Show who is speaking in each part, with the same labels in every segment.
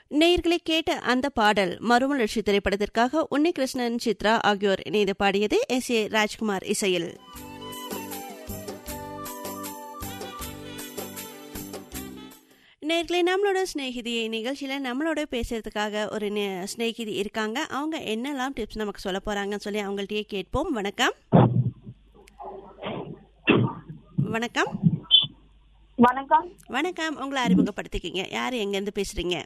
Speaker 1: நேயர்களை கேட்ட அந்த பாடல் மறுமலர்ச்சி திரைப்படத்திற்காக உன்னிகிருஷ்ணன் சித்ரா ஆகியோர் இணைந்து பாடியது எஸ் ஏ ராஜ்குமார் இசையில் நேர்களே நம்மளோட ஸ்நேகிதி நிகழ்ச்சியில் நம்மளோட பேசுறதுக்காக ஒரு நே- ஸ்நேகிதி இருக்காங்க அவங்க என்னெல்லாம் டிப்ஸ் நமக்கு சொல்ல போறாங்கன்னு சொல்லி அவங்கள்ட்டயே கேட்போம் வணக்கம் வணக்கம்
Speaker 2: வணக்கம்
Speaker 1: வணக்கம் உங்களை அறிமுகப்படுத்திக்கிங்க யார் எங்கேருந்து பேசுறீங்க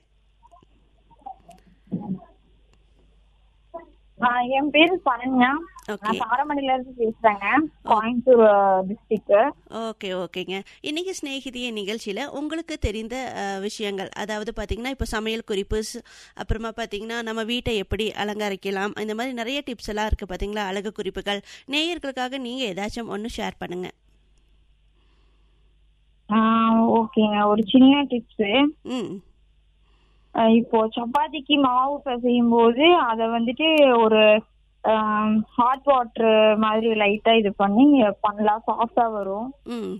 Speaker 2: ஆ, என் பேரு சரண்யா
Speaker 1: ஓகே
Speaker 2: நான் சாரமணில இருந்து பேசுறேங்க கோயம்புத்தூர் டிஸ்ட்ரிக்ட்
Speaker 1: ஓகே ஓகேங்க இன்னைக்கு ஸ்நேகிதிய நிகழ்ச்சியில் உங்களுக்கு தெரிந்த அஹ், விஷயங்கள் அதாவது பார்த்தீங்கன்னா இப்போ சமையல் குறிப்பு ஸ்- அப்புறமா பார்த்தீங்கன்னா நம்ம வீட்டை எப்படி அலங்கரிக்கலாம் இந்த மாதிரி நிறைய டிப்ஸ் எல்லாம் இருக்குது பார்த்தீங்களா அழகு குறிப்புகள் நேயர்களுக்காக நீங்கள் ஏதாச்சும் ஒன்று ஷேர் பண்ணுங்க
Speaker 2: ஓகேங்க ஒரு சின்ன டிப்ஸ்
Speaker 1: ம்
Speaker 2: இப்போ சப்பாத்திக்கு மாவு பிசையும் போது அதை வந்துட்டு ஒரு ஹாட் வாட்டர் மாதிரி லைட்டா இது பண்ணி பண்ணலாம் சாஃப்டா வரும்
Speaker 1: ம்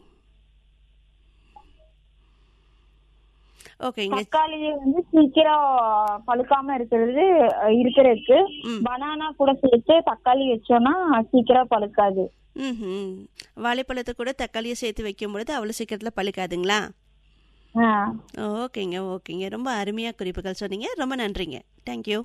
Speaker 1: ஓகேங்க
Speaker 2: தக்காளி வந்து சீக்கிரம் பழுக்காம இருக்கிறது அஹ், இருக்கிறதுக்கு
Speaker 1: ம்.
Speaker 2: பனானா கூட சேர்த்து தக்காளி வச்சோம்னா சீக்கிரம் பழுக்காது
Speaker 1: ம் வாழைப்பழத்தை கூட தக்காளியை சேர்த்து வைக்கும் பொழுது அவ்வளோ சீக்கிரத்தில் பழுக்காதுங்களா
Speaker 2: ஆ
Speaker 1: ஓகேங்க ஓகேங்க ரொம்ப அருமையாக குறிப்புகள் சொன்னீங்க ரொம்ப நன்றிங்க தேங்க்யூ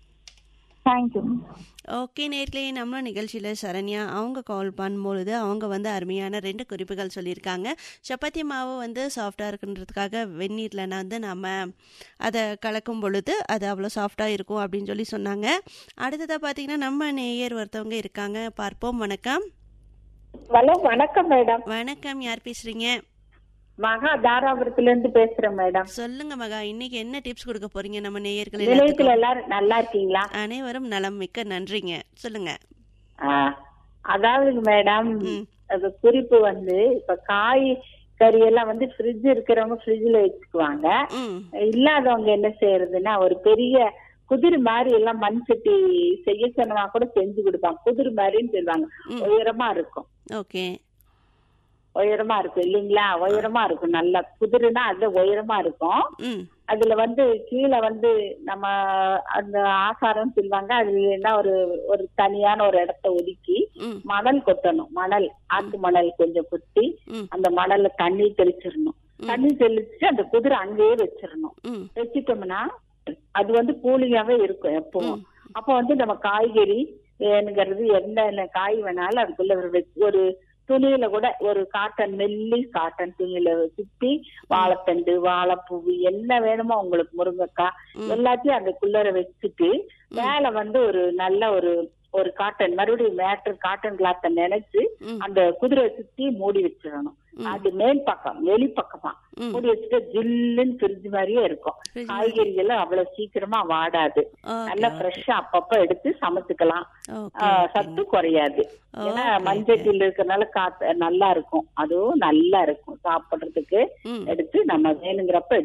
Speaker 2: தேங்க்யூ
Speaker 1: ஓகே நேர்களே நம்ம நிகழ்ச்சியில் சரண்யா அவங்க கால் பண்ணும்பொழுது அவங்க வந்து அருமையான ரெண்டு குறிப்புகள் சொல்லியிருக்காங்க சப்பாத்தி மாவு வந்து சாஃப்டாக இருக்குன்றதுக்காக வெந்நீரில் வந்து நம்ம அதை கலக்கும் பொழுது அது அவ்வளோ சாஃப்டாக இருக்கும் அப்படின்னு சொல்லி சொன்னாங்க அடுத்ததாக பார்த்தீங்கன்னா நம்ம நேயர் ஒருத்தவங்க இருக்காங்க பார்ப்போம் வணக்கம்
Speaker 3: ஹலோ வணக்கம் மேடம்
Speaker 1: வணக்கம் யார் பேசுறீங்க
Speaker 3: மகா தாராபுரத்துல இருந்து பேசுறேன் மேடம்
Speaker 1: சொல்லுங்க மகா இன்னைக்கு என்ன டிப்ஸ் கொடுக்க போறீங்க நம்ம நேயர்கள்
Speaker 3: நிலையத்துல
Speaker 1: எல்லாத்துக்கும்
Speaker 3: எல்லாரும் நல்லா இருக்கீங்களா
Speaker 1: அனைவரும் நலம் மிக்க நன்றிங்க சொல்லுங்க
Speaker 3: ஆ, அதாவது மேடம்
Speaker 1: ம்.
Speaker 3: அது குறிப்பு வந்து இப்ப காய் கறி எல்லாம் வந்து ஃப்ரிட்ஜ் இருக்கிறவங்க ஃப்ரிட்ஜ்ல வச்சுக்குவாங்க
Speaker 1: ம்
Speaker 3: இல்லாதவங்க என்ன செய்யறதுன்னா ஒரு பெரிய குதிர் மாதிரி எல்லாம் மண் சட்டி செய்ய சொன்னா கூட செஞ்சு கொடுப்பாங்க குதிர் மாதிரின்னு சொல்லுவாங்க
Speaker 1: ம்.
Speaker 3: உயரமா இருக்கும்
Speaker 1: ஓகே
Speaker 3: உயரமா இருக்கும் இல்லைங்களா உயரமா இருக்கும் நல்லா குதிரைனா அது உயரமா இருக்கும்
Speaker 1: ம்
Speaker 3: அதுல வந்து கீழே வந்து நம்ம அந்த ஆசாரம் சொல்லுவாங்க அதுல என்ன ஒரு ஒரு தனியான ஒரு இடத்த ஒதுக்கி
Speaker 1: ம்
Speaker 3: மணல் கொட்டணும் மணல் ஆத்து மணல் கொஞ்சம் கொட்டி
Speaker 1: ம்
Speaker 3: அந்த மணல்ல தண்ணி தெளிச்சிடணும் தண்ணி தெளிச்சு அந்த குதிரை அங்கேயே வச்சிடணும்
Speaker 1: ம்
Speaker 3: வச்சிட்டோம்னா அது வந்து கூலிங்காவே இருக்கும் எப்பவும் அப்ப வந்து நம்ம காய்கறி வேணுங்கிறது என்ன காய் வேணாலும் அதுக்குள்ள ஒரு வெச்- ஒரு துணியில கூட ஒரு காட்டன் மெல்லி காட்டன் துணியில சுத்தி வாழைத்தண்டு வாழைப்பூவு என்ன வேணுமோ உங்களுக்கு முருங்கைக்காய் எல்லாத்தையும் அதுக்குள்ளர வச்சுட்டு மேல வந்து ஒரு நல்ல ஒரு ஒரு காட்டன் மறுபடியும் மேட்டர் காட்டன் கிளாத்தை நினைச்சு
Speaker 1: ம்.
Speaker 3: அந்த குதிரையை சுத்தி மூடி வச்சிடணும் அது மேல் பக்கம் வெளி பக்கமா
Speaker 1: ம்.
Speaker 3: மூடி வச்சுட்டு ஜில்லுன்னு ஃப்ரிட்ஜ் மாதிரியே இருக்கும்
Speaker 1: Fridge
Speaker 3: காய்கறிகள் அவ்வளவு சீக்கிரமா வாடாது
Speaker 1: ஓகே
Speaker 3: நல்லா ஃப்ரெஷ்ஷா அப்பப்ப எடுத்து சமைச்சுக்கலாம்
Speaker 1: ஓகே
Speaker 3: ஆ, சத்து குறையாது ஏன்னா
Speaker 1: Okay,
Speaker 3: மஞ்சட்டில் இருக்கறனால காத்து நல்லா இருக்கும் அதுவும் நல்லா இருக்கும் சாப்பிடுறதுக்கு
Speaker 1: ம்
Speaker 3: எடுத்து நம்ம வேணுங்கிறப்ப